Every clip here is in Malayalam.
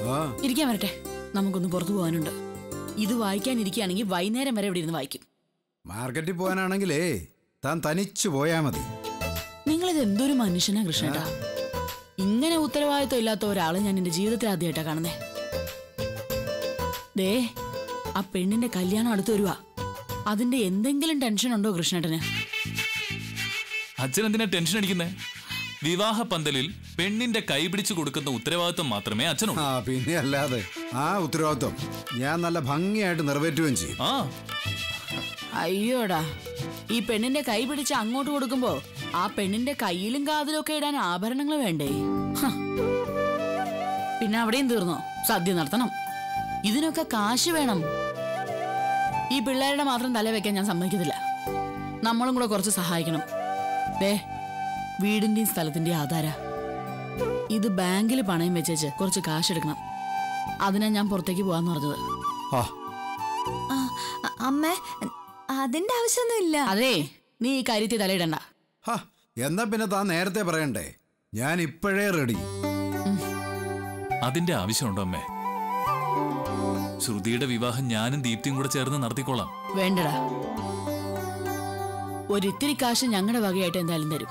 ആ ഇരിക്കാൻ വരട്ടെ നമുക്കൊന്ന് പുറത്തു പോകാനുണ്ട് ഇത് വായിക്കാനിരിക്കുകയാണെങ്കിൽ വൈകുന്നേരം വരെ ഇവിടെ ഇരുന്ന് വായിക്കും മാർക്കറ്റിൽ പോകാനാണെങ്കിലേ താൻ തനിച്ചു പോയാ മതി നിങ്ങളിത് എന്തൊരു മനുഷ്യനാ കൃഷ്ണേട്ടാ ഇങ്ങനെ ഉത്തരവാദിത്വം ഇല്ലാത്ത ഒരാളെ ഞാൻ എന്റെ ജീവിതത്തിൽ ആദ്യമായിട്ടാ കാണുന്നേ ദേ ആ പെണ്ണിന്റെ കല്യാണം അടുത്ത് വരുവാ അതിന്റെ എന്തെങ്കിലും ടെൻഷൻ ഉണ്ടോ കൃഷ്ണേട്ടന് അച്ഛൻ എന്തിനാ ടെൻഷൻ അടിക്കുന്നേ വിവാഹ പന്തലിൽ പെണ്ണിന്റെ കൈ പിടിച്ചു കൊടുക്കുന്ന ഉത്തരവാദിത്വം മാത്രമേ അച്ഛനുള്ളൂ ആ പിന്നെ അല്ലാതെ ആ ഉത്തരവാദിത്വം ഞാൻ നല്ല ഭംഗിയായിട്ട് നിറവേറ്റുകയും ചെയ്യും ആ അയ്യോടാ ഈ പെണ്ണിന്റെ കൈ പിടിച്ച് അങ്ങോട്ട് കൊടുക്കുമ്പോ ആ പെണ്ണിന്റെ കയ്യിലും കാതിലും ഒക്കെ ഇടാൻ ആഭരണങ്ങൾ വേണ്ടേ ഹ. പിന്നെ അവിടെയും തീർന്നോ സദ്യ നടത്തണം ഇതിനൊക്കെ കാശ് വേണം ഈ പിള്ളേരുടെ മാത്രം തല വെക്കാൻ ഞാൻ സമ്മതിക്കത്തില്ല നമ്മളും കൂടെ കുറച്ച് സഹായിക്കണം ദേ വീടിന്റെയും സ്ഥലത്തിന്റെയും ആധാര ഇത് ബാങ്കിൽ പണയം വെച്ചേച്ച് കുറച്ച് കാശ് എടുക്കണം അതിനാ ഞാൻ പുറത്തേക്ക് പോവാന്ന് പറഞ്ഞത് ആ ആ, അ- അമ്മേ അതിന്റെ ആവശ്യമൊന്നുമില്ല അതേ നീ ഈ കാര്യത്തിൽ തലയിടണ്ട ഹാ എന്നാ പിന്നെ താൻ നേരത്തെ പറയണ്ടേ ഞാൻ ഇപ്പോഴേ റെഡി അതിന്റെ ആവശ്യമുണ്ടോ അമ്മേ ശ്രുതിയുടെ വിവാഹം ഞാനും ദീപ്തിയും കൂടെ ചേർന്ന് നടത്തിക്കോളാം വേണ്ടടാ ഒരിത്തിരി കാശ് ഞങ്ങളുടെ വകയായിട്ട് എന്തായാലും തരും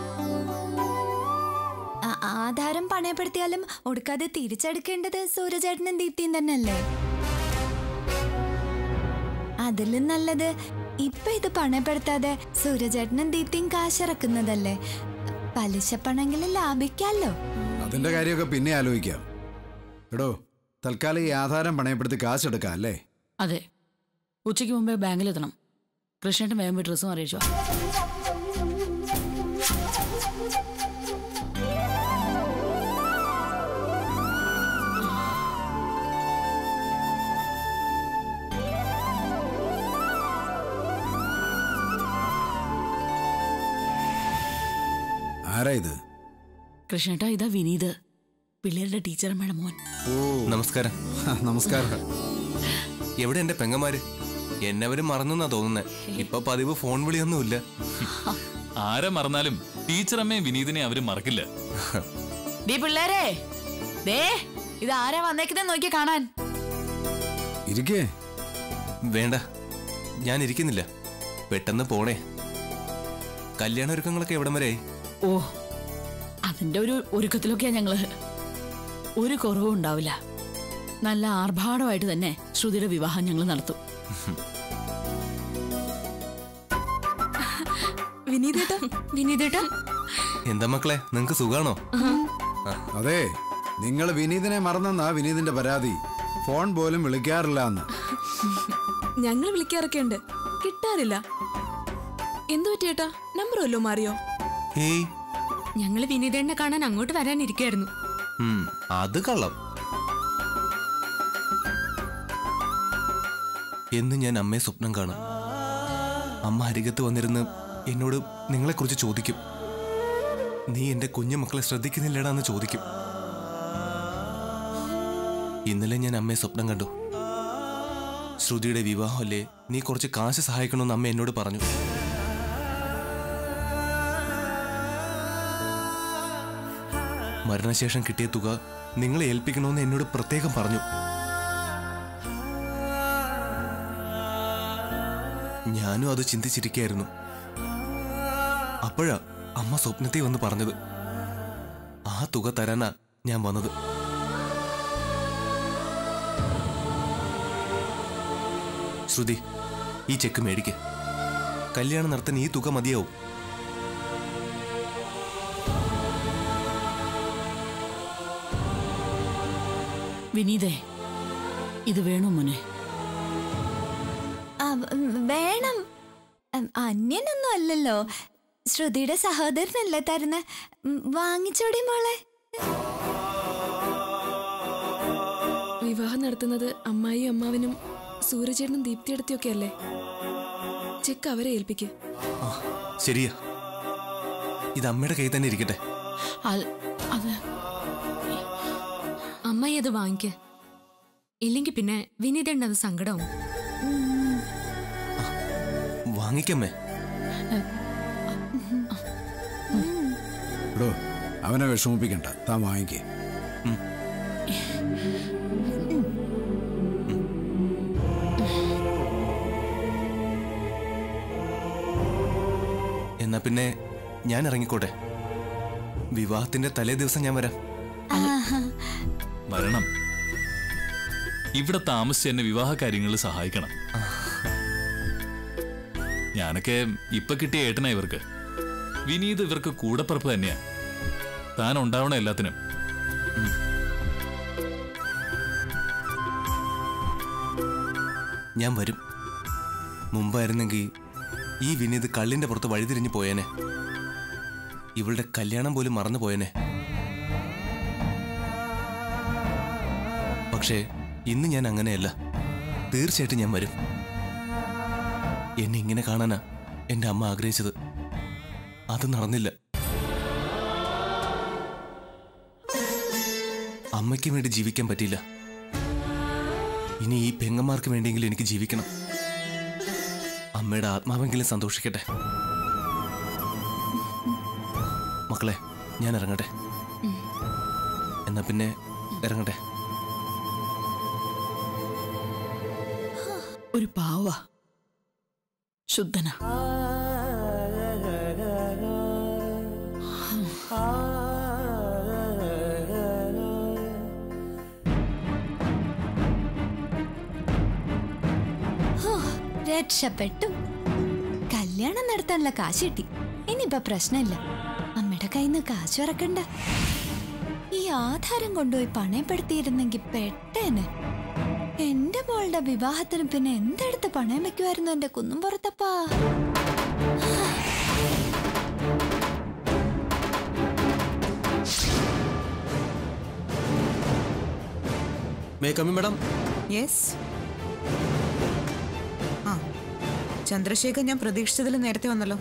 ആ- ആധാരം പണയപ്പെടുത്തിയാലും ഒടുക്കാതെ തിരിച്ചെടുക്കേണ്ടത് സൂര്യചേട്ടനും ദീപ്തിയും തന്നെയല്ലേ അതിലും നല്ലത് ഇപ്പൊ ഇത് പണയപ്പെടുത്താതെ സൂര്യചേട്ടനും ദീപ്തിയും കാശിറക്കുന്നതല്ലേ പലിശ പണമെങ്കിലും ലാഭിക്കാലോ അതിന്റെ കാര്യമൊക്കെ പിന്നെ ആലോചിക്കാം എടോ തൽക്കാലം ഈ ആധാരം പണയപ്പെടുത്തി കാശെടുക്കാം അല്ലേ അതെ ഉച്ചയ്ക്ക് മുമ്പേ ബാങ്കിലെത്തണം കൃഷ്ണേട്ടൻ വേഗം പോയി ഡ്രസ്സും അറിയിച്ചോ ആരാ ഇത് കൃഷ്ണേട്ടാ ഇതാ വിനീത് പിള്ളേരുടെ ടീച്ചറമ്മയുടെ മോൻ ഓ നമസ്കാരം ഹ, നമസ്കാരം എവിടെ എന്റെ പെങ്ങന്മാര് എന്നവരും മറന്നെന്നാ തോന്നുന്നേ ഇപ്പൊ പതിവ് ഫോൺ വിളിയൊന്നുമില്ല ആരെ മറന്നാലും ടീച്ചറമ്മയും വിനീതിനെ അവര് മറക്കില്ല ഡീ പിള്ളേരെ ദേ ഇത് ആരാ വന്നേക്കുന്നേ നോക്കി കാണാൻ ഇരിക്കേ വേണ്ട ഞാൻ ഇരിക്കുന്നില്ല പെട്ടെന്ന് പോണേ കല്യാണ ഒരുക്കങ്ങളൊക്കെ എവിടം വരെ ഓ അതിന്റെ ഒരു ഒരുക്കത്തിലൊക്കെയാ ഞങ്ങള് ഒരു കുറവും ഉണ്ടാവില്ല നല്ല ആർഭാടമായിട്ട് തന്നെ ശ്രുതിയുടെ വിവാഹം ഞങ്ങൾ നടത്തും വിനീതേട്ടാ വിനീതേട്ടാ എന്താ മക്കളെ നിങ്ങക്ക് സുഖാണോ അതെ നിങ്ങൾ വിനീതിനെ മറന്നെന്നാ വിനീതിന്റെ പരാതി ഫോൺ പോലും വിളിക്കാറില്ല എന്ന് ഞങ്ങൾ വിളിക്കാറൊക്കെ ഉണ്ട് കിട്ടാറില്ല എന്തു പറ്റിയേട്ടാ നമ്പർ വല്ലോ മാറിയോ ഏയ് ഞങ്ങൾ വിനീതേണ്ണെ കാണാൻ അങ്ങോട്ട് വരാനിരിക്കായിരുന്നു ഉം, അത് കള്ളം എന്ന് ഞാൻ അമ്മയെ സ്വപ്നം കാണും അമ്മ അരികത്ത് വന്നിരുന്ന് എന്നോട് നിങ്ങളെക്കുറിച്ച് ചോദിക്കും നീ എന്റെ കുഞ്ഞു മക്കളെ ശ്രദ്ധിക്കുന്നില്ലടാ എന്ന് ചോദിക്കും ഇന്നലെ ഞാൻ അമ്മയെ സ്വപ്നം കണ്ടു ശ്രുതിയുടെ വിവാഹമല്ലേ നീ കുറച്ച് കാശ് സഹായിക്കണമെന്ന് അമ്മ എന്നോട് പറഞ്ഞു മരണശേഷം കിട്ടിയ തുക നിങ്ങളെ ഏൽപ്പിക്കണമെന്ന് എന്നോട് പ്രത്യേകം പറഞ്ഞു ഞാനും അത് ചിന്തിച്ചിരിക്കുകയായിരുന്നു അപ്പോഴാ അമ്മ സ്വപ്നത്തിൽ വന്ന് പറഞ്ഞത് ആ തുക തരാനാ ഞാൻ വന്നത് ശ്രുതി ഈ ചെക്ക് മേടിക്ക് കല്യാണം നടത്താൻ ഈ തുക മതിയാവും വിനീതേ ഇത് വേണോ മോനെ ആ, ഉം, വേണം ഉം, അന്യനൊന്നും അല്ലല്ലോ ശ്രുതിയുടെ സഹോദരനല്ലേ തരുന്ന വാങ്ങിച്ചോടി മോളെ വിവാഹം നടത്തുന്നത് അമ്മായി അമ്മാവനും സൂര്യചേട്ടനും ദീപ്തിയെടുത്തിയൊക്കെ അല്ലേ ചെക്ക് അവരെ ഏൽപ്പിക്ക് ആ, ശരിയാ ഇത് അമ്മയുടെ കയ്യിൽ തന്നെ ഇരിക്കട്ടെ അൽ- അത് അമ്മായി അത് വാങ്ങിക്ക് ഇല്ലെങ്കിൽ പിന്നെ വിനീതേണ്ട അത് സങ്കടവും വാങ്ങിക്കമ്മേ എടോ അവനെ വിഷമിപ്പിക്കണ്ട താൻ വാങ്ങിക്കേ എന്നാ പിന്നെ ഞാൻ ഇറങ്ങിക്കോട്ടെ വിവാഹത്തിന്റെ തലേ ദിവസം ഞാൻ വരാം വരണം ഇവിടെ താമസിച്ച് എന്നെ വിവാഹ കാര്യങ്ങളിൽ സഹായിക്കണം ഞാനൊക്കെ ഇപ്പൊ കിട്ടിയ ഏട്ടനാ ഇവർക്ക് വിനീത് ഇവർക്ക് കൂടപ്പറപ്പ് തന്നെയാ താൻ ഉണ്ടാവണം എല്ലാത്തിനും ഞാൻ വരും മുമ്പായിരുന്നെങ്കിൽ ഈ വിനീത് കള്ളിന്റെ പുറത്ത് വഴിതിരിഞ്ഞു പോയേനെ ഇവളുടെ കല്യാണം പോലും മറന്നു പോയേനെ പക്ഷേ ഇന്ന് ഞാൻ അങ്ങനെയല്ല തീർച്ചയായിട്ടും ഞാൻ വരും എന്നെ ഇങ്ങനെ കാണാനാ എന്റെ അമ്മ ആഗ്രഹിച്ചത് അത് നടന്നില്ല അമ്മയ്ക്ക് വേണ്ടി ജീവിക്കാൻ പറ്റിയില്ല ഇനി ഈ പെങ്ങന്മാർക്ക് വേണ്ടിയെങ്കിലും എനിക്ക് ജീവിക്കണം അമ്മയുടെ ആത്മാവെങ്കിലും സന്തോഷിക്കട്ടെ മക്കളെ ഞാൻ ഇറങ്ങട്ടെ എന്നാ പിന്നെ ഇറങ്ങട്ടെ ഒരു പാവ ശുദ്ധന ഹോ, രക്ഷപ്പെട്ടു കല്യാണം നടത്താനുള്ള കാശ് കിട്ടി ഇനിയിപ്പൊ പ്രശ്നമില്ല അമ്മയുടെ കയ്യിൽ നിന്ന് കാശ് ഇറക്കണ്ട ഈ ആധാരം കൊണ്ടുപോയി പണയപ്പെടുത്തിയിരുന്നെങ്കിൽ പെട്ടേനെ എന്റെ മോളുടെ വിവാഹത്തിന് പിന്നെ എന്തെടുത്ത് പണയം വെക്കുമായിരുന്നു എന്റെ കുന്നും പുറത്തപ്പാ മേ കമ്മി മാഡം യെസ് ആ ചന്ദ്രശേഖർ ഞാൻ പ്രതീക്ഷിച്ചതിൽ നേരത്തെ വന്നല്ലോ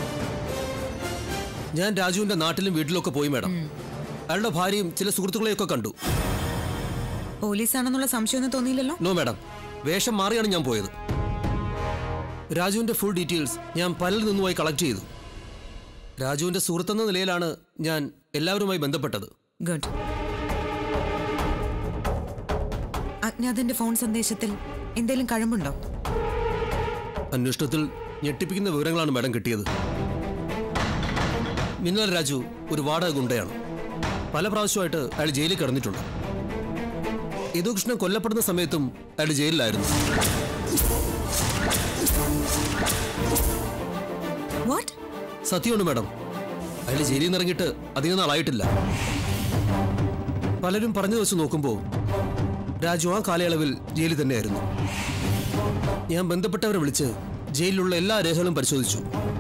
ഞാൻ രാജുവിന്റെ നാട്ടിലും വീട്ടിലൊക്കെ പോയി മാഡം അയാളുടെ ഭാര്യയും ചില സുഹൃത്തുക്കളെയൊക്കെ കണ്ടു പോലീസാണെന്നുള്ള സംശയമൊന്നും തോന്നിയില്ലല്ലോ നോ മാഡം വേഷം മാറിയാണ് ഞാൻ പോയത് രാജുവിന്റെ ഫുൾ ഡീറ്റെയിൽസ് ഞാൻ പലരിൽ നിന്നുമായി കളക്ട് ചെയ്തു രാജുവിന്റെ സുഹൃത്തെന്ന നിലയിലാണ് ഞാൻ എല്ലാവരുമായി ബന്ധപ്പെട്ടത് ഗുഡ് അജ്ഞാതന്റെ ഫോൺ സന്ദേശത്തിൽ എന്തെങ്കിലും കഴമ്പുണ്ടോ അന്വേഷണത്തിൽ ഞെട്ടിപ്പിക്കുന്ന വിവരങ്ങളാണ് മാഡം കിട്ടിയത് മിന്നൽ രാജു ഒരു വാടക ഗുണ്ടയാണ് പല പ്രാവശ്യമായിട്ട് അയാൾ ജയിലിൽ കിടന്നിട്ടുണ്ട് യദുകൃഷ്ണൻ കൊല്ലപ്പെടുന്ന സമയത്തും അയാൾ ജയിലിലായിരുന്നു വാട്ട് സത്യമാണ് മാഡം അയാൾ ജയിലിൽ നിന്ന് ഇറങ്ങിയിട്ട് അധികം നാളായിട്ടില്ല പലരും പറഞ്ഞു വെച്ച് നോക്കുമ്പോൾ രാജു ആ കാലയളവിൽ ജയിലിൽ തന്നെയായിരുന്നു ഞാൻ ബന്ധപ്പെട്ടവരെ വിളിച്ച് ജയിലിലുള്ള എല്ലാ രേഖകളും പരിശോധിച്ചു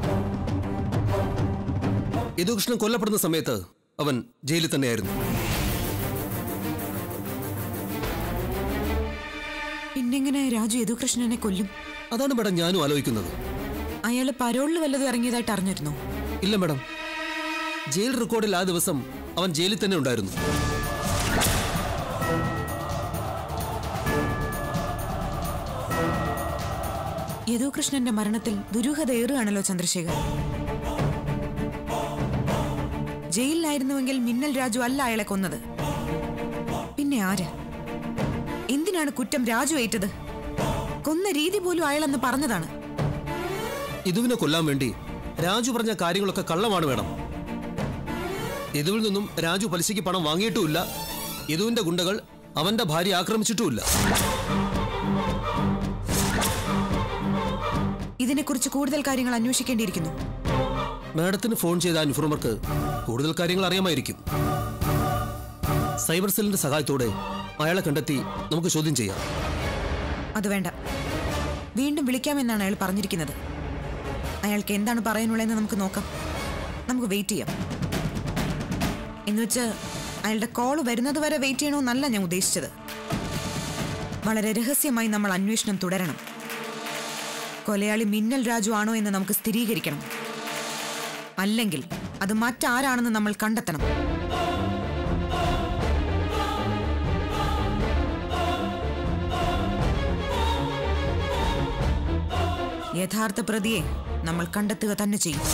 യദുകൃഷ്ണൻ കൊല്ലപ്പെടുന്ന സമയത്ത് അവൻ ജയിലിൽ തന്നെയായിരുന്നു പിന്നെങ്ങനെ രാജു യദുകൃഷ്ണനെ കൊല്ലും അതാണ് മാഡം ഞാനും ആലോചിക്കുന്നത് അയാൾ പരോളിൽ വല്ലതും ഇറങ്ങിയതായിട്ട് അറിഞ്ഞിരുന്നോ ഇല്ല മാഡം ജയിൽ റെക്കോർഡിൽ ആ ദിവസം അവൻ ജയിലിൽ തന്നെ ഉണ്ടായിരുന്നു യദുകൃഷ്ണന്റെ മരണത്തിൽ ദുരൂഹത ഏറുകയാണല്ലോ ചന്ദ്രശേഖർ ജയിലിലായിരുന്നുവെങ്കിൽ മിന്നൽ രാജു അല്ല അയാളെ കൊന്നത് പിന്നെ ആര് എന്തിനാണ് കുറ്റം രാജു ഏറ്റത് കൊന്ന രീതി പോലും അയാളെന്ന് പറഞ്ഞതാണ് യദുവിനെ കൊല്ലാൻ വേണ്ടി രാജു പറഞ്ഞ കാര്യങ്ങളൊക്കെ കള്ളമാണ് വേണം യദുവിൽ നിന്നും രാജു പലിശയ്ക്ക് പണം വാങ്ങിയിട്ടുമില്ല യദുവിന്റെ ഗുണ്ടകൾ അവന്റെ ഭാര്യ ആക്രമിച്ചിട്ടുമില്ല ഇതിനെക്കുറിച്ച് കൂടുതൽ കാര്യങ്ങൾ അന്വേഷിക്കേണ്ടിയിരിക്കുന്നു മാഡത്തിന് ഫോൺ ചെയ്ത ആ ഇൻഫോർമർക്ക് കൂടുതൽ കാര്യങ്ങൾ അറിയാമായിരിക്കും സൈബർ സെല്ലിന്റെ സഹായത്തോടെ അയാളെ കണ്ടെത്തി നമുക്ക് ചോദ്യം ചെയ്യാം അത് വേണ്ട വീണ്ടും വിളിക്കാമെന്നാണ് അയാൾ പറഞ്ഞിരിക്കുന്നത് അയാൾക്ക് എന്താണ് പറയാനുള്ളതെന്ന് നമുക്ക് നോക്കാം നമുക്ക് വെയിറ്റ് ചെയ്യാം എന്നുവെച്ച് അയാളുടെ കോൾ വരുന്നത് വരെ വെയിറ്റ് ചെയ്യണമെന്നല്ല ഞാൻ ഉദ്ദേശിച്ചത് വളരെ രഹസ്യമായി നമ്മൾ അന്വേഷണം തുടരണം കൊലയാളി മിന്നൽ രാജു ആണോ എന്ന് നമുക്ക് സ്ഥിരീകരിക്കണം അല്ലെങ്കിൽ അത് മറ്റാരാണെന്ന് നമ്മൾ കണ്ടെത്തണം യഥാർത്ഥ പ്രതിയെ നമ്മൾ കണ്ടെത്തുക തന്നെ ചെയ്യും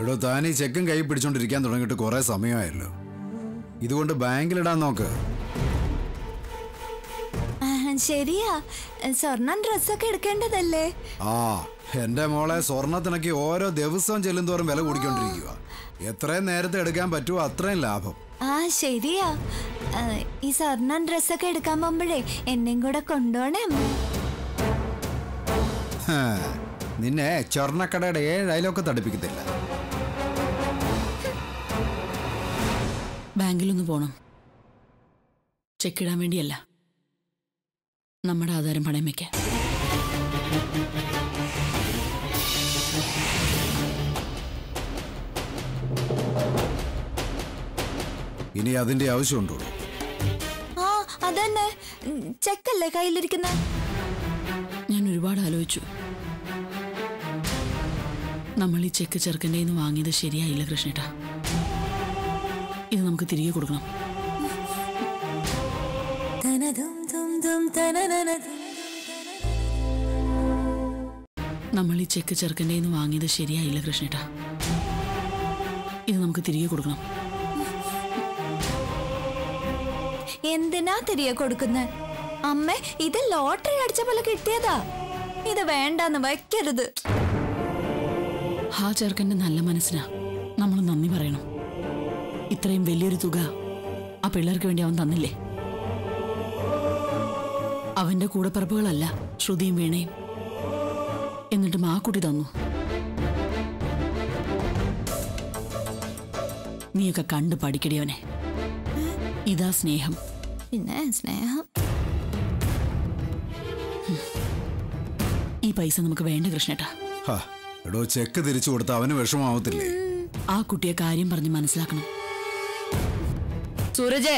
എടോ താൻ ഈ ചെക്കും കൈ പിടിച്ചോണ്ടിരിക്കാൻ തുടങ്ങിയിട്ട് കുറെ സമയമായല്ലോ ഇതുകൊണ്ട് ബാങ്കിലിടാൻ നോക്ക് ആ, ശരിയാ സ്വർണം ഡ്രസ്സൊക്കെ എടുക്കേണ്ടതല്ലേ ആ എന്റെ മോളെ സ്വർണത്തിനൊക്കെ ഓരോ ദിവസവും ചെല്ലുന്തോറും വില കൂടിക്കൊണ്ടിരിക്കുക എത്രയും നേരത്തെ എടുക്കാൻ പറ്റുമോ അത്രയും ലാഭം ആ ശരിയാ ആ, ഈ സ്വർണം ഡ്രസ്സൊക്കെ എടുക്കാൻ പോകുമ്പോഴേ എന്നെയും കൂടെ കൊണ്ടുപോണേ അമ്മ ഹാ, നിന്നെ സ്വർണ്ണക്കടയുടെ ഏഴ് അയലൊക്കെ തടിപ്പിക്കത്തില്ല ബാങ്കിലൊന്ന് പോണം ചെക്ക് ഇടാൻ വേണ്ടിയല്ല നമ്മുടെ ആധാരം പണയം വെക്കാൻ ഇനി അതിന്റെ ആവശ്യമുണ്ടോ ആ അതന്നെ ഉം, ചെക്കല്ലേ കയ്യിലിരിക്കുന്ന ഞാൻ ഒരുപാട് ആലോചിച്ചു നമ്മൾ ഈ ചെക്ക് ചെറുക്കൻ്റെ നിന്ന് വാങ്ങിയത് ശരിയായില്ല കൃഷ്ണേട്ടാ ഇത് നമുക്ക് തിരികെ കൊടുക്കണം നമ്മൾ ഈ ചെക്ക് ചെറുക്കൻ്റെ നിന്ന് വാങ്ങിയത് ശരിയായില്ല കൃഷ്ണേട്ടാ ഇത് നമുക്ക് തിരികെ കൊടുക്കണം എന്തിനാ തിരികെ കൊടുക്കുന്നത് അമ്മ ഇത് ലോട്ടറി അടിച്ച പോലെ കിട്ടിയതാ ഇത് വേണ്ടാന്ന് വയ്ക്കരുത് ആ ചെറുക്കൻ്റെ നല്ല മനസ്സിനാ നമ്മൾ നന്ദി പറയണം ഇത്രയും വലിയൊരു തുക ആ പിള്ളേർക്ക് വേണ്ടി അവൻ തന്നില്ലേ അവന്റെ കൂടപ്പിറപ്പുകളല്ല ശ്രുതിയും വീണയും എന്നിട്ടും ആ കുട്ടി തന്നു നീയൊക്കെ കണ്ട് പഠിക്കടിയവനെ ഇതാ സ്നേഹം പിന്നെ സ്നേഹം ഈ പൈസ നമുക്ക് വേണ്ട കൃഷ്ണേട്ടാ ഹാ, എടോ ചെക്ക് തിരിച്ചു കൊടുത്ത അവന് വിഷമാവത്തില്ലേ ആ കുട്ടിയെ കാര്യം പറഞ്ഞ് മനസ്സിലാക്കണം സൂരജേ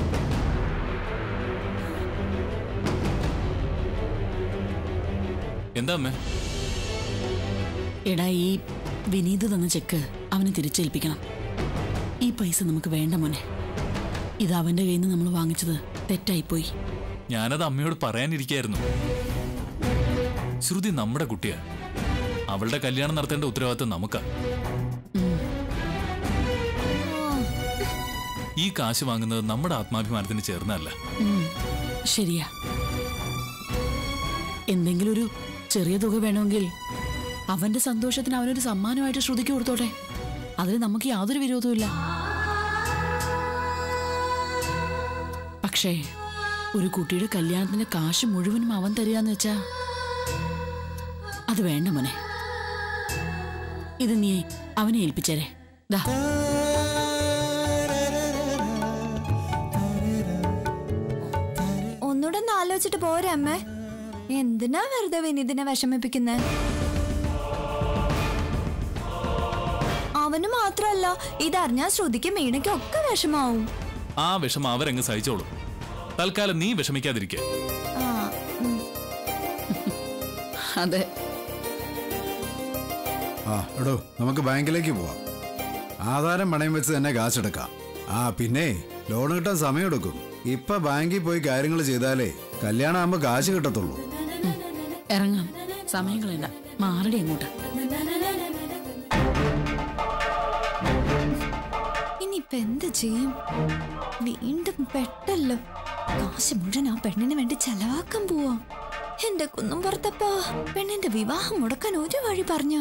എന്താ അമ്മേ എടാ ഈ വിനീത് തന്ന ചെക്ക് അവന് തിരിച്ചേൽപ്പിക്കണം ഈ പൈസ നമുക്ക് വേണ്ട മോനെ ഇത് അവന്റെ കയ്യിൽ നിന്ന് നമ്മൾ വാങ്ങിച്ചത് തെറ്റായിപ്പോയി ഞാനത് അമ്മയോട് പറയാനിരിക്കായിരുന്നു ശ്രുതി നമ്മുടെ കുട്ടിയാ അവളുടെ കല്യാണം നടത്തേണ്ട ഉത്തരവാദിത്വം നമുക്കാ ഈ കാശ് വാങ്ങുന്നത് നമ്മുടെ ആത്മാഭിമാനത്തിന് ചേർന്നല്ല ഉം, ശരിയാ എന്തെങ്കിലും ഒരു ചെറിയ തുക വേണമെങ്കിൽ അവന്റെ സന്തോഷത്തിന് അവനൊരു സമ്മാനമായിട്ട് ശ്രുതിക്ക് കൊടുത്തോട്ടെ അതിൽ നമുക്ക് യാതൊരു വിരോധവുമില്ല പക്ഷേ ഒരു കുട്ടിയുടെ കല്യാണത്തിന്റെ കാശ് മുഴുവനും അവൻ തരികയെന്ന് വെച്ചാ അത് വേണ്ട മോനെ ഇത് നീ അവനെ ഏൽപ്പിച്ചേരെ ദാ ഒന്നുകൂടെ ഒന്ന് ആലോചിച്ചിട്ട് പോരെ അമ്മേ എന്തിനാ വെറുതെ വിനീതിനെ വിഷമിപ്പിക്കുന്നത് അവന് മാത്രല്ല ഇതറിഞ്ഞാ ശ്രുതിക്ക് മീനയ്ക്കും ഒക്കെ വിഷമാവും ആ വിഷമം അവരങ്ങ് സഹിച്ചോളും തൽക്കാലം നീ വിഷമിക്കാതിരിക്കെ ആ ഉം. അതെ ആ എടോ നമുക്ക് ബാങ്കിലേക്ക് പോവാം ആധാരം പണയം വെച്ച് തന്നെ കാശെടുക്കാം ആ പിന്നെ ലോൺ കിട്ടാൻ സമയമെടുക്കും ഇപ്പൊ ബാങ്കിൽ പോയി കാര്യങ്ങൾ ചെയ്താലേ കല്യാണം ആകുമ്പോ കാശ് കിട്ടത്തുള്ളൂ ഇറങ്ങാം സമയം കളയണ്ട മാറടി അങ്ങോട്ട് ഇനിയിപ്പൊ എന്ത് ചെയ്യും വീണ്ടും പെട്ടല്ലോ കാശ് മുഴുവൻ ആ പെണ്ണിന് വേണ്ടി ചെലവാക്കാൻ പോവാ എന്റെ കുന്നും പുറത്തപ്പാ പെണ്ണിന്റെ വിവാഹം മുടക്കാൻ ഒരു വഴി പറഞ്ഞോ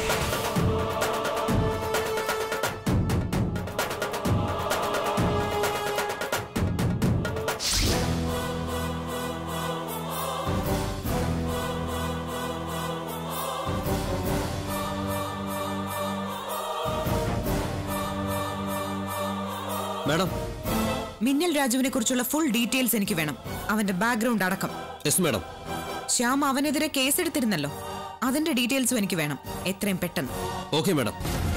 മാഡം മിന്നൽ രാജുവിനെ കുറിച്ചുള്ള ഫുൾ ഡീറ്റെയിൽസ് എനിക്ക് വേണം അവന്റെ ബാക്ക്ഗ്രൗണ്ട് അടക്കം യെസ് മാഡം ശ്യാം അവനെതിരെ കേസെടുത്തിരുന്നല്ലോ അതിന്റെ ഡീറ്റെയിൽസും എനിക്ക് വേണം എത്രയും പെട്ടെന്ന് ഓക്കെ മാഡം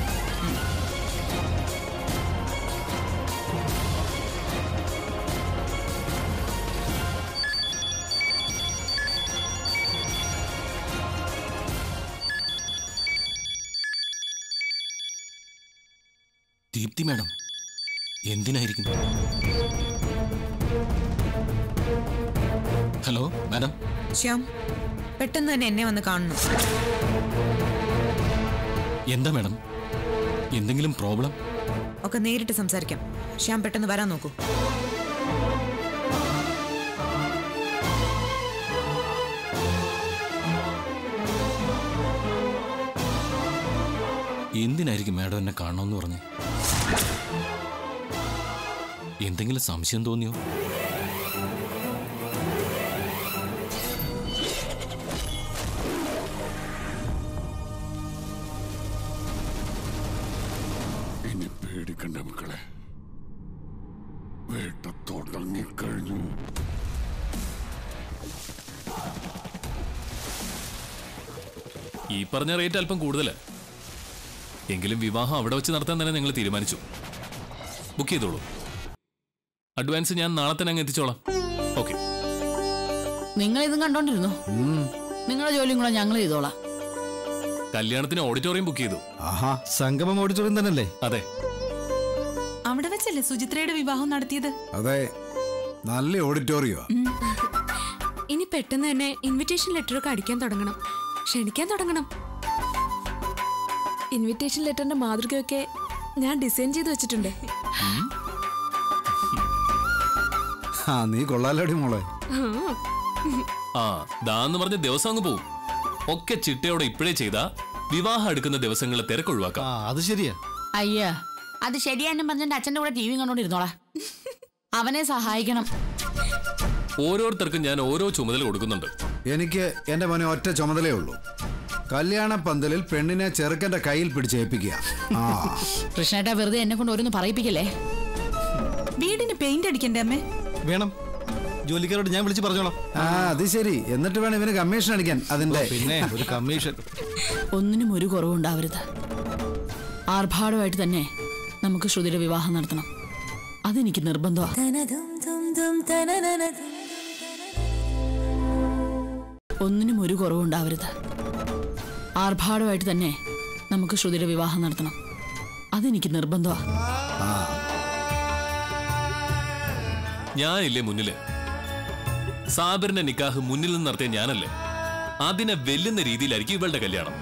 ദീപ്തി മാഡം എന്തിനായിരിക്കും ഹലോ മാഡം ശ്യാം പെട്ടെന്ന് തന്നെ എന്നെ വന്ന് കാണണം എന്താ മാഡം എന്തെങ്കിലും പ്രോബ്ലം ഒക്കെ നേരിട്ട് സംസാരിക്കാം ശ്യാം പെട്ടെന്ന് വരാൻ നോക്കൂ എന്തിനായിരിക്കും മാഡം എന്നെ കാണണമെന്ന് പറഞ്ഞ് എന്തെങ്കിലും സംശയം തോന്നിയോ ഇനി പേടിക്കണ്ട മക്കളെ വേട്ട തുടങ്ങിക്കഴിഞ്ഞു ഈ പറഞ്ഞ റേറ്റ് അല്പം കൂടുതല് എങ്കിലും വിവാഹം അവിടെ വെച്ച് നടത്താൻ തന്നെ നിങ്ങൾ തീരുമാനിച്ചു ബുക്ക് ചെയ്തോളൂ അഡ്വാൻസ് ഞാൻ നാളെ തന്നെ അങ്ങ് എത്തിച്ചോളാം ഓക്കെ നിങ്ങൾ ഇതും കണ്ടോണ്ടിരുന്നു നിങ്ങളുടെ ജോലിയും കൂടെ ഞങ്ങൾ ചെയ്തോളാം കല്യാണത്തിന് ഓഡിറ്റോറിയം ബുക്ക് ചെയ്തു ആഹാ സംഗമം ഓഡിറ്റോറിയം തന്നെയല്ലേ അതെ അവിടെ വെച്ചല്ലേ സുചിത്രയുടെ വിവാഹം നടത്തിയത് അതെ നല്ല ഓഡിറ്റോറിയോ ഇനി പെട്ടെന്ന് തന്നെ ഇൻവിറ്റേഷൻ ലെറ്ററൊക്കെ അടിക്കാൻ തുടങ്ങണം ക്ഷണിക്കാൻ തുടങ്ങണം ഇൻവിറ്റേഷൻ ലെറ്ററിന്റെ മാതൃകയൊക്കെ ഞാൻ ഡിസൈൻ ചെയ്ത് വെച്ചിട്ടുണ്ട് ആ നീ കൊള്ളാലോടി മോളെ ആ ദാന്ന് പറഞ്ഞ ദിവസം അങ്ങ് പോവും ഒക്കെ ചിട്ടയോടെ ഇപ്പോഴേ ചെയ്താ വിവാഹം എടുക്കുന്ന ദിവസങ്ങളെ തിരക്കൊഴിവാക്കാം ആ അത് ശരിയാ അയ്യ അത് ശരിയാന്നും പറഞ്ഞിട്ട് അച്ഛന്റെ കൂടെ ടി വി കണ്ടോണ്ടിരുന്നോളാ അവനെ സഹായിക്കണം ഓരോരുത്തർക്കും ഞാൻ ഓരോ ചുമതല കൊടുക്കുന്നുണ്ട് എനിക്ക് എന്റെ മോനെ ഒറ്റ ചുമതലയേ ഉള്ളൂ കല്യാണ പന്തലിൽ പെണ്ണിനെ ചെറുക്കന്റെ കയ്യിൽ പിടിച്ചേൽപ്പിക്കുക ആ കൃഷ്ണേട്ടാ വെറുതെ എന്നെ കൊണ്ട് ഓരോന്ന് പറയിപ്പിക്കല്ലേ വീടിന് പെയിന്റ് അടിക്കണ്ടേ അമ്മേ വേണം ജോലിക്കാരോട് ഞാൻ വിളിച്ച് പറഞ്ഞോളാം ആ അത് ശരി എന്നിട്ട് വേണം ഇവന് കമ്മീഷൻ അടിക്കാൻ അതിന്റെ പിന്നെ ഒരു കമ്മീഷൻ ഒന്നിനും ഒരു കുറവുണ്ടാവരുത് ആർഭാടമായിട്ട് തന്നെ നമുക്ക് ശ്രുതിയുടെ വിവാഹം നടത്തണം അതെനിക്ക് നിർബന്ധമാണ് ഒന്നിനും ഒരു കുറവുണ്ടാവരുത് ആർഭാടമായിട്ട് തന്നെ നമുക്ക് ശ്രുതിയുടെ വിവാഹം നടത്തണം അതെനിക്ക് നിർബന്ധമാണ് ഞാനില്ലേ മുന്നില് സാബിറിന്റെ നിക്കാഹ് മുന്നിൽ നിന്ന് നടത്തിയ ഞാനല്ലേ അതിനെ വെല്ലുന്ന രീതിയിലായിരിക്കും ഇവളുടെ കല്യാണം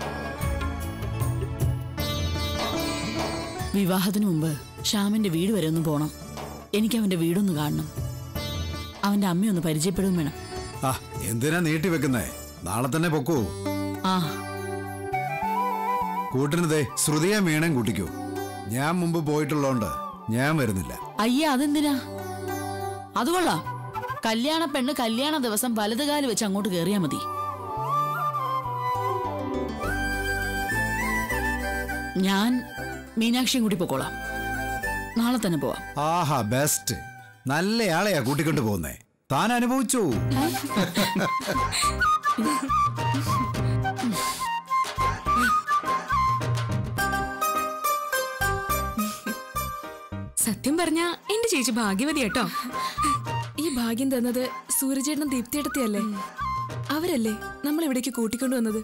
വിവാഹത്തിന് മുമ്പ് ശ്യാമിന്റെ വീട് വരെ ഒന്ന് പോണം എനിക്ക് അവന്റെ വീടൊന്ന് കാണണം അവന്റെ അമ്മയൊന്ന് പരിചയപ്പെടുകയും വേണം ആ എന്തിനാ നീട്ടി വെക്കുന്നേ നാളെ തന്നെ പൊക്കൂ ആ കൂട്ടിനതേ ശ്രുതിയെ മീണയും കൂട്ടിക്കൂ ഞാൻ മുമ്പ് പോയിട്ടുള്ളോണ്ട് ഞാൻ വരുന്നില്ല അയ്യ അതെന്തിനാ അത് കൊള്ളാം കല്യാണ പെണ്ണ് കല്യാണ ദിവസം വലതുകാല് വെച്ച് അങ്ങോട്ട് കയറിയാ മതി ഞാൻ മീനാക്ഷിയും കൂടി പൊക്കോളാം നാളെ തന്നെ പോവാം ആഹാ ബെസ്റ്റ് നല്ലയാളെയാ കൂട്ടിക്കൊണ്ട് പോകുന്നേ താൻ അനുഭവിച്ചു സത്യം പറഞ്ഞ എന്റെ ചേച്ചി ഭാഗ്യവതി കേട്ടോ ഈ ഭാഗ്യം തന്നത് സൂര്യചേട്ടനും ദീപ്തിയെടുത്തിയല്ലേ അവരല്ലേ നമ്മൾ ഇവിടേക്ക് കൂട്ടിക്കൊണ്ടുവന്നത്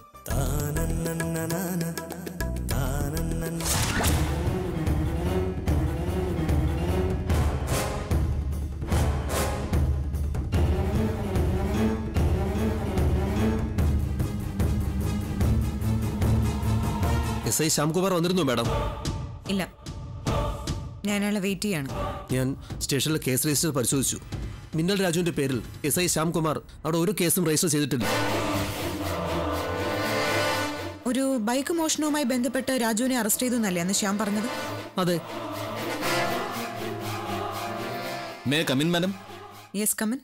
എസ് ഐ ശ്യാംകുമാർ വന്നിരുന്നു മാഡം ഇല്ല ഞാൻ അയാളെ വെയിറ്റ് ചെയ്യാണ് ഞാൻ സ്റ്റേഷനിലെ കേസ് രജിസ്റ്റർ പരിശോധിച്ചു മിന്നൽ രാജുവിന്റെ പേരിൽ എസ് ഐ ശ്യാംകുമാർ അവിടെ ഒരു കേസും രജിസ്റ്റർ ചെയ്തിട്ടില്ല ഒരു ബൈക്ക് മോഷണവുമായി ബന്ധപ്പെട്ട് രാജുവിനെ അറസ്റ്റ് ചെയ്തു എന്നല്ലേ അന്ന് ശ്യാം പറഞ്ഞത് അതെ may come in madam yes come in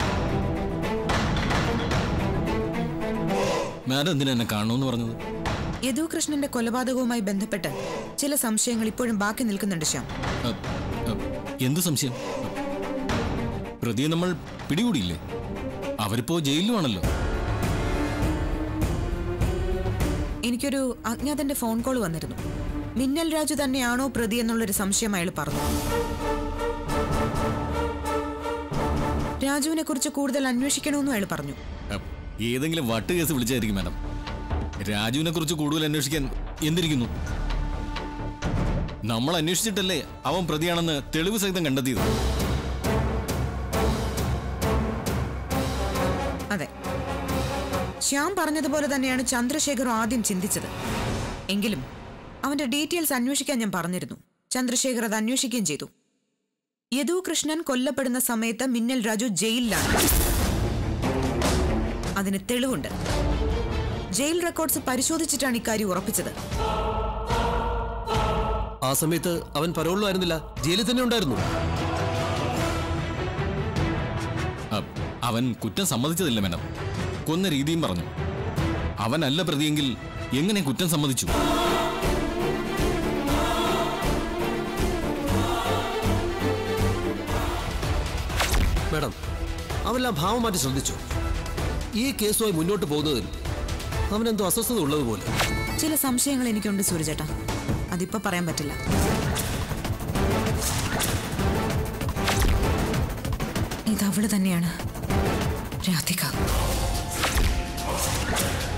madam എന്തിനാ എന്നെ കാണണമെന്ന് പറഞ്ഞത് യദു കൃഷ്ണന്റെ കൊലപാതകവുമായി ബന്ധപ്പെട്ട് ചില സംശയങ്ങൾ ഇപ്പോഴും ബാക്കി നിൽക്കുന്നുണ്ട് ശ്യാം അ, അ, എന്ത് സംശയം പ്രതിയെ നമ്മൾ പിടികൂടിയില്ലേ അവരിപ്പോ ജയിലിലുമാണല്ലോ എനിക്കൊരു അജ്ഞാതന്റെ ഫോൺ കോൾ വന്നിരുന്നു മിന്നൽ രാജു തന്നെയാണോ പ്രതി എന്നുള്ളൊരു സംശയം അയാൾ പറഞ്ഞു രാജുവിനെ കുറിച്ച് കൂടുതൽ അന്വേഷിക്കണമെന്നും അയാൾ പറഞ്ഞു അ, ഏതെങ്കിലും വട്ട് കേസ് വിളിച്ചായിരിക്കും മാഡം രാജുവിനെ കുറിച്ച് കൂടുതൽ അന്വേഷിക്കാൻ എന്തിരിക്കുന്നു നമ്മൾ അന്വേഷിച്ചിട്ടല്ലേ അവൻ പ്രതിയാണെന്ന് തെളിവ് സഹിതം കണ്ടെത്തിയത് അതെ ശ്യാം പറഞ്ഞതുപോലെ തന്നെയാണ് ചന്ദ്രശേഖർ ആദ്യം ചിന്തിച്ചത് എങ്കിലും അവന്റെ ഡീറ്റെയിൽസ് അന്വേഷിക്കാൻ ഞാൻ പറഞ്ഞിരുന്നു ചന്ദ്രശേഖർ അത് അന്വേഷിക്കുകയും ചെയ്തു യദു കൃഷ്ണൻ കൊല്ലപ്പെടുന്ന സമയത്ത് മിന്നൽ രാജു ജയിലിലാണ് അതിന് തെളിവുണ്ട് ജയിൽ റെക്കോർഡ്സ് പരിശോധിച്ചിട്ടാണ് ഇക്കാര്യം ഉറപ്പിച്ചത് ആ സമയത്ത് അവൻ പരോളിലായിരുന്നില്ല ജയിലിൽ തന്നെ ഉണ്ടായിരുന്നു അ- അവൻ കുറ്റം സമ്മതിച്ചതില്ല മേഡം കൊന്ന രീതിയും പറഞ്ഞു അവനല്ല പ്രതിയെങ്കിൽ എങ്ങനെ കുറ്റം സമ്മതിച്ചു മാഡം അവനെല്ലാം ഭാവം മാറ്റി ശ്രദ്ധിച്ചു ഈ കേസുമായി മുന്നോട്ട് പോകുന്നതിൽ അവനെന്തോ അസ്വസ്ഥത ഉള്ളതുപോലെ ചില സംശയങ്ങൾ എനിക്കുണ്ട് സൂര്യചേട്ടാ അതിപ്പോ പറയാൻ പറ്റില്ല ഇത് അവള് തന്നെയാണ് രാധിക